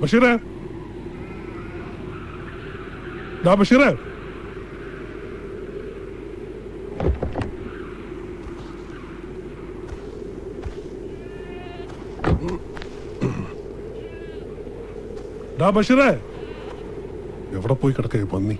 ബഷീറേ ദാ ബഷീറേ ഡാ ബഷീറേ എവിടെ പോയി കിടക്കേ പന്നി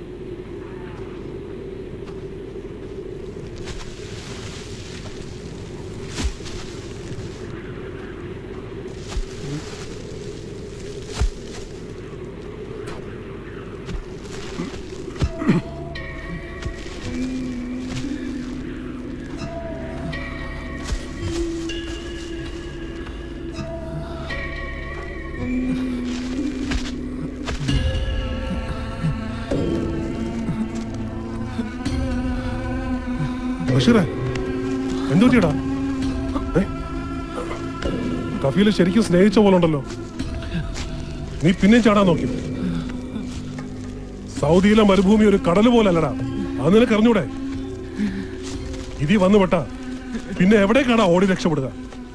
ബഷീറേ എന്തു പറ്റിയടാ ഏ? കഫീല് ശരിക്കും സ്നേഹിച്ച പോലെ ഉണ്ടല്ലോ നീ പിന്നെയും ചാടാൻ നോക്കി സൗദിയിലെ മരുഭൂമി ഒരു കടൽ പോലെ അല്ലടാ അത് നിനക്ക് അറിഞ്ഞൂടെ ഇതി വന്നു പെട്ടാ പിന്നെ എവിടേക്കാടാ ഓടി രക്ഷപ്പെടുക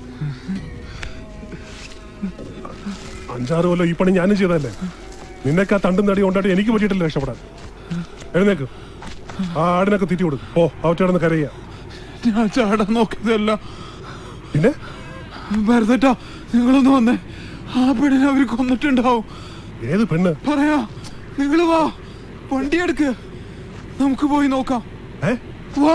അഞ്ചാറ് കൊല്ലം ഈ പണി ഞാനും ചെയ്തതല്ലേ നിന്നൊക്കെ ആ തണ്ടും തടി കൊണ്ടായിട്ട് എനിക്ക് പറ്റിയിട്ടില്ല രക്ഷപ്പെടാൻ എഴുന്നേക്ക് ആ ആടിനൊക്കെ തീറ്റി കൊടുക്കും ഓ അവറ്റടന്ന് കരയ്യ ഞാൻ ചാടാൻ നോക്കിയതല്ല പിന്നെ ഭരതേട്ടാ നിങ്ങളൊന്ന് വന്നേ ആ പെണ്ണിനെ അവര് കൊന്നിട്ടുണ്ടാവും ഏത് പെണ്ണ് പറയാ നിങ്ങൾ വാ വണ്ടി എടുക്ക് നമുക്ക് പോയി നോക്കാം ഏ വാ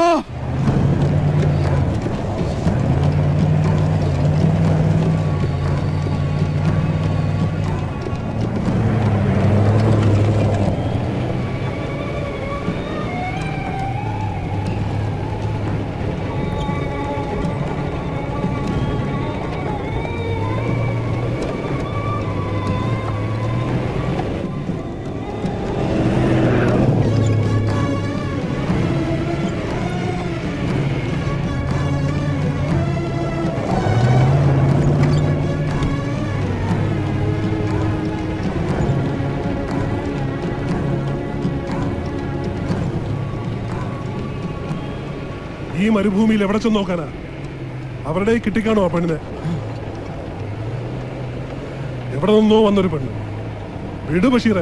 ഈ മരുഭൂമിയിൽ എവിടെ ചെന്ന് നോക്കാനാ അവരുടെ കയ്യിൽ കിട്ടിക്കാണോ ആ പെണ്ണിനെ എവിടെ നിന്നോ വന്നൊരു പെണ്ണ് വിട് ബഷീറെ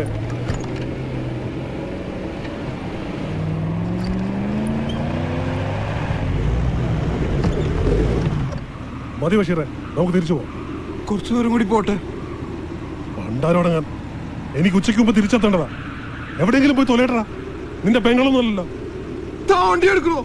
മതി ബഷീറെ നമുക്ക് തിരിച്ചു പോവാം കുറച്ചു ദൂരം കൂടി പോട്ടെ പണ്ടാരോടങ്ങാൻ എനിക്ക് ഉച്ചയ്ക്ക് മുമ്പ് തിരിച്ചെത്തേണ്ടതാ എവിടെയെങ്കിലും പോയി തൊലയട്ടാ നിന്റെ പെങ്ങളൊന്നും അല്ലല്ലോ താ വണ്ടി എടുക്കണോ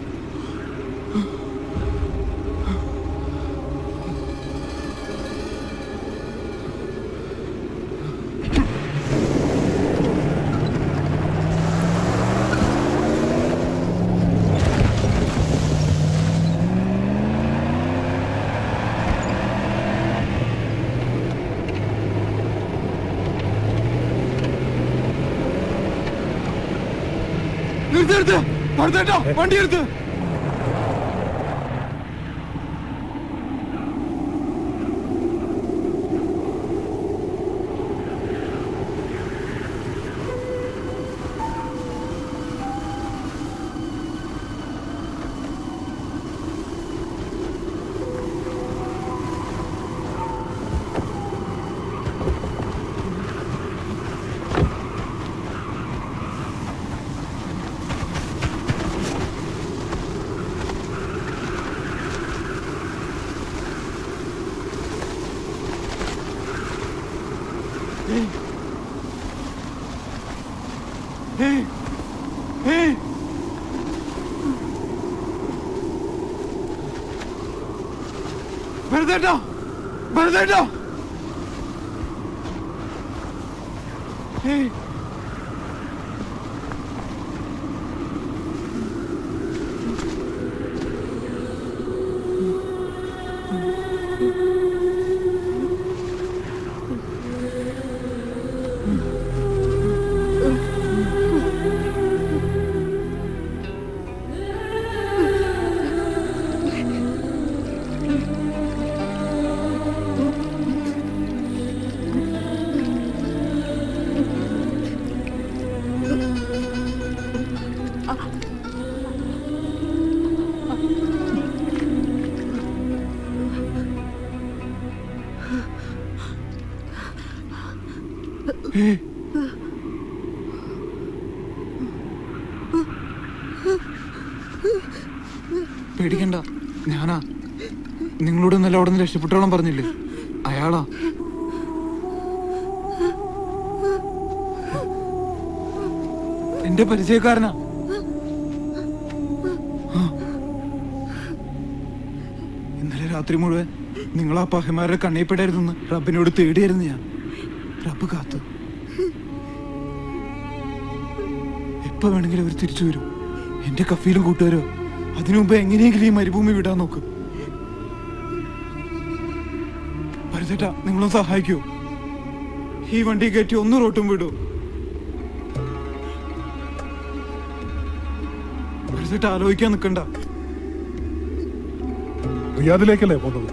നിർത്ത് നിർത്ത് ഭരതേട്ടാ വണ്ടി എടുത്ത് ഏയ് ഏയ് ഭരതേട്ടാ ഭരതേട്ടാ ഏയ് പേടിക്കണ്ട ഞാനാ നിങ്ങളോട് ഇന്നലെ അവിടെ നിന്ന് രക്ഷപ്പെട്ടോളം പറഞ്ഞില്ലേ അയാളാ എന്റെ പരിചയക്കാരനാ ആ. ഇന്നലെ രാത്രി മുഴുവൻ നിങ്ങൾ ആ പഹമാരെ കണ്ണീപ്പെടായിരുന്നെന്ന് റബ്ബിനോട് തേടിയായിരുന്നു ഞാൻ റബ്ബ് കാത്തു എപ്പോ വേണമെങ്കിലും അവർ തിരിച്ചു വരും എന്റെ കഫീലും കൂട്ടുകാരോ അതിനു മുമ്പ് എങ്ങനെയെങ്കിലും ഈ മരുഭൂമി വിടാൻ നോക്ക് പരിചേട്ടാ നിങ്ങളും സഹായിക്കൂ ഈ വണ്ടി കയറ്റി ഒന്ന് റോട്ടും വിടൂ പരിചേട്ടാ ആലോചിക്കാൻ നിൽക്കണ്ട റിയാദിലേക്കല്ലേ പോകുന്നത്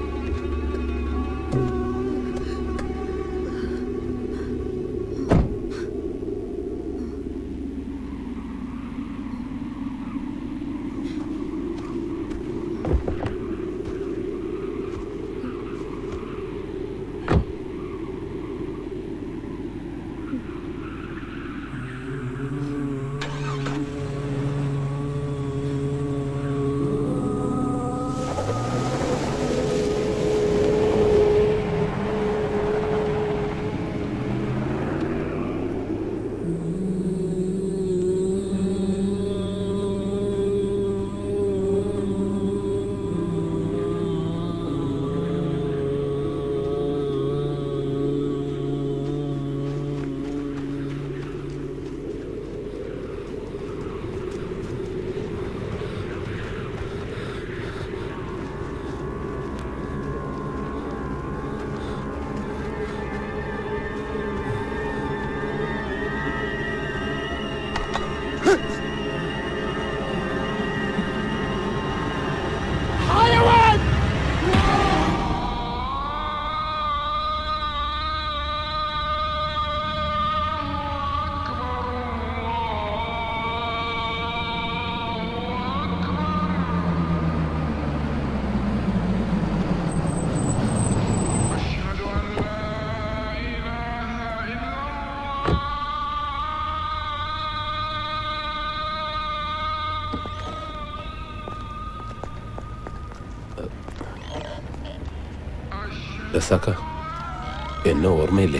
റസാക്ക എന്നെ ഓർമ്മയില്ലേ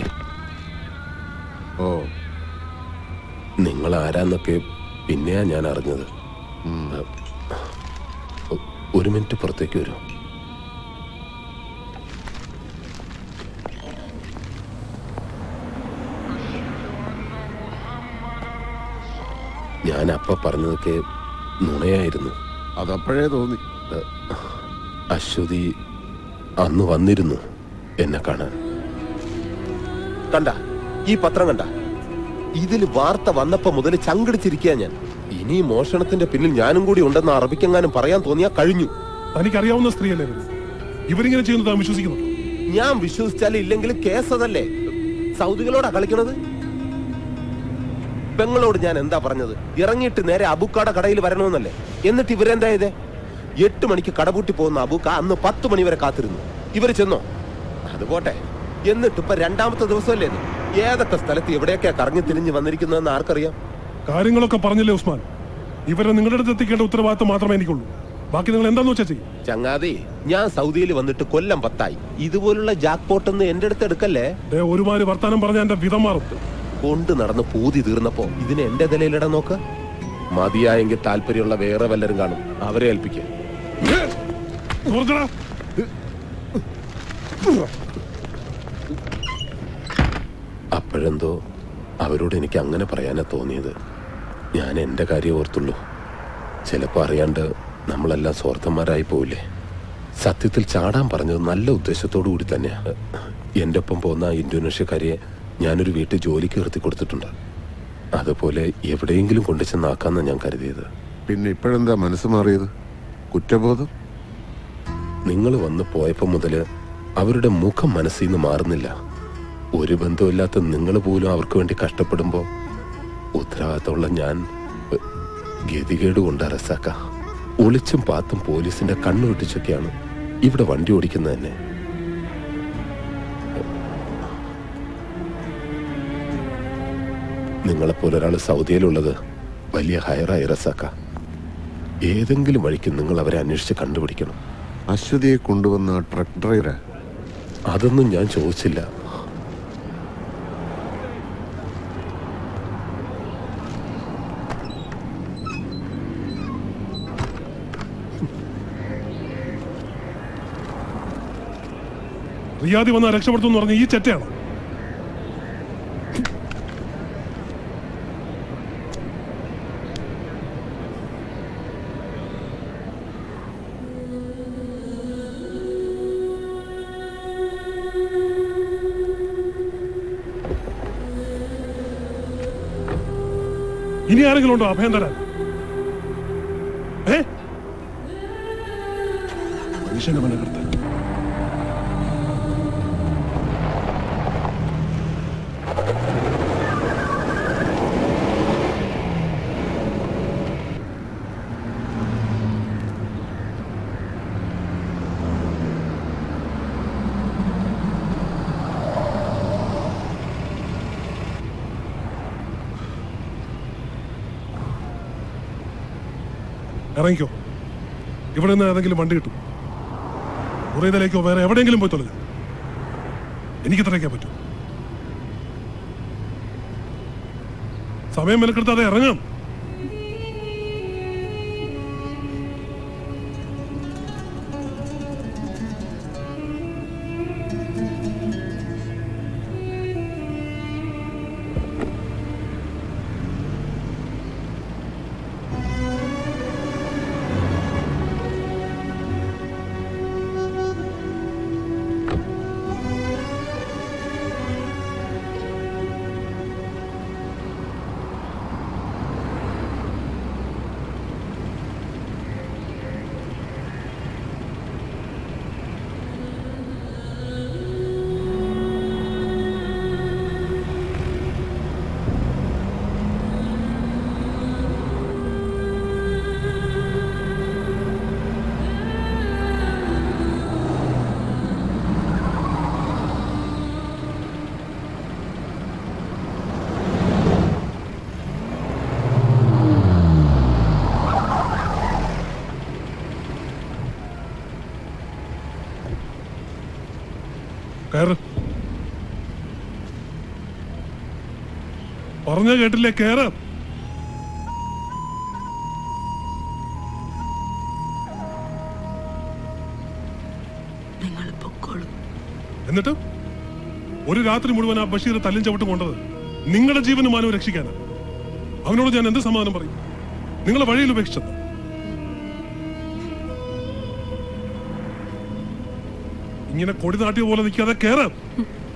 ഓ നിങ്ങൾ ആരാന്നൊക്കെ പിന്നെയാ ഞാൻ അറിഞ്ഞത് ഒ- ഒരു മിനിറ്റ് പുറത്തേക്ക് വരൂ ഞാൻ അപ്പ പറഞ്ഞതൊക്കെ നുണയായിരുന്നു അതപ്പോഴേ തോന്നി അശ്വതി അന്ന് വന്നിരുന്നു എന്നെ കാണാൻ കണ്ട ഈ പത്രം കണ്ട ഇതിൽ വാർത്ത വന്നപ്പോ മുതൽ ചങ്കടിച്ചിരിക്കുക ഞാൻ ഇനി മോഷണത്തിന്റെ പിന്നിൽ ഞാനും കൂടി ഉണ്ടെന്ന് അറബിക്കെങ്ങാനും പറയാൻ തോന്നിയാ കഴിഞ്ഞു തനിക്കറിയാവുന്ന സ്ത്രീയല്ലേ ഇവര് ഇവരിങ്ങനെ ചെയ്യുന്നത് താൻ വിശ്വസിക്കുന്നു ഞാൻ വിശ്വസിച്ചാലും ഇല്ലെങ്കിൽ കേസ് അതല്ലേ സൗദികളോടാ കളിക്കണത് പെങ്ങളോട് ഞാൻ എന്താ പറഞ്ഞത് ഇറങ്ങിയിട്ട് നേരെ അബുക്കാടെ കടയിൽ വരണമെന്നല്ലേ എന്നിട്ട് ഇവരെന്താ ചെയ്തേ എട്ട് മണിക്ക് കടപൂട്ടി പോകുന്ന അബുക്ക അന്ന് പത്ത് മണി വരെ കാത്തിരുന്നു ഇവര് ചെന്നോ അത് പോട്ടെ എന്നിട്ട് ഇപ്പൊ രണ്ടാമത്തെ ദിവസമല്ലേ ഇത് ഏതൊക്കെ സ്ഥലത്ത് എവിടെയൊക്കെയാ കറങ്ങി തിരിഞ്ഞ് വന്നിരിക്കുന്നതെന്ന് ആർക്കറിയാം കാര്യങ്ങളൊക്കെ പറഞ്ഞില്ലേ ഉസ്മാൻ ഇവരെ നിങ്ങളുടെ അടുത്ത് എത്തിക്കേണ്ട ഉത്തരവാദിത്തം മാത്രമേ എനിക്കുള്ളൂ ബാക്കി നിങ്ങൾ എന്താന്ന് വെച്ചാൽ ചെയ്യും ചങ്ങാതി ഞാൻ സൗദിയിൽ വന്നിട്ട് കൊല്ലം പത്തായി ഇതുപോലുള്ള ജാക്ക് പോട്ടൊന്ന് എന്റെ അടുത്ത് എടുക്കല്ലേ ദേ ഒരുമാതിരി വർത്താനം പറഞ്ഞ എന്റെ വിധം മാറും കൊണ്ട് നടന്ന് പൂതി തീർന്നപ്പോ ഇതിന് എന്റെ നിലയിലിടാൻ നോക്ക് മതിയായെങ്കിൽ താല്പര്യമുള്ള വേറെ വല്ലരും കാണും അവരെ ഏൽപ്പിക്കുക സുഹൃത്തുക്കളെ, അപ്പോഴെന്തോ അവരോട് എനിക്ക് അങ്ങനെ പറയാനാ തോന്നിയത് ഞാൻ എന്റെ കാര്യം ഓർത്തുള്ളൂ ചിലപ്പോ അറിയാണ്ട് നമ്മളെല്ലാം സ്വാർത്ഥന്മാരായി പോവില്ലേ സത്യത്തിൽ ചാടാൻ പറഞ്ഞത് നല്ല ഉദ്ദേശത്തോടു കൂടി തന്നെയാ എന്റെ ഒപ്പം പോകുന്ന ആ ഇന്തോനേഷ്യക്കാരിയെ ഞാനൊരു വീട്ടിൽ ജോലിക്ക് നിർത്തി കൊടുത്തിട്ടുണ്ട് അതുപോലെ എവിടെയെങ്കിലും കൊണ്ടു ചെന്നാക്കാന്നാ ഞാൻ കരുതിയത് പിന്നെ ഇപ്പോഴെന്താ മനസ്സ് മാറിയത് കുറ്റബോധം നിങ്ങൾ വന്ന് പോയപ്പോ മുതല് അവരുടെ മുഖം മനസ്സിൽ നിന്ന് മാറുന്നില്ല ഒരു ബന്ധമില്ലാത്ത നിങ്ങൾ പോലും അവർക്ക് വേണ്ടി കഷ്ടപ്പെടുമ്പോ ഉത്തരവാദിത്തമുള്ള ഞാൻ എ, ഗതികേട് കൊണ്ട് അറസാക്ക ഒളിച്ചും പാത്തും പോലീസിന്റെ കണ്ണു വെട്ടിച്ചൊക്കെയാണ് ഇവിടെ വണ്ടി ഓടിക്കുന്നത് തന്നെ നിങ്ങളെപ്പോലെ ഒരാൾ സൗദിയിലുള്ളത് വലിയ ഹയറായി റസാക്ക ഏതെങ്കിലും വഴിക്ക് നിങ്ങൾ അവരെ അന്വേഷിച്ച് കണ്ടുപിടിക്കണം അശ്വതിയെ കൊണ്ടുവന്ന ആ ട്രക്ക് ഡ്രൈവറെ അതൊന്നും ഞാൻ ചോദിച്ചില്ല റിയാദി വന്ന രക്ഷപ്പെടുത്തും പറഞ്ഞ ഈ ചെറ്റയാണ് ഇനി ആരെങ്കിലും ഉണ്ടോ അഭയം തരാൻ ഏ മനുഷ്യന്റെ മനകർത്താൻ ഇറങ്ങിക്കോ ഇവിടെ നിന്ന് ഏതെങ്കിലും വണ്ടി കിട്ടും മുറിയതിലേക്കോ വേറെ എവിടെയെങ്കിലും പോയി തൊലഞ്ഞു എനിക്ക് ഇത്രയൊക്കെ പറ്റൂ സമയം മെനക്കെടുത്താതെ ഇറങ്ങാം കയറ് പറഞ്ഞ കേട്ടില്ലേ കയറ് നിങ്ങൾ പൊക്കോളൂ എന്നിട്ട് ഒരു രാത്രി മുഴുവൻ ആ ബഷീർ തല്ലും ചവിട്ടും കൊണ്ടത് നിങ്ങളുടെ ജീവനും മാനവും രക്ഷിക്കാനാണ് അവനോട് ഞാൻ എന്ത് സമാധാനം പറയും നിങ്ങളെ വഴിയിൽ ഉപേക്ഷിച്ചത് ഇങ്ങനെ കൊടി നാട്ടിയ പോലെ നിൽക്കാതെ കയറാം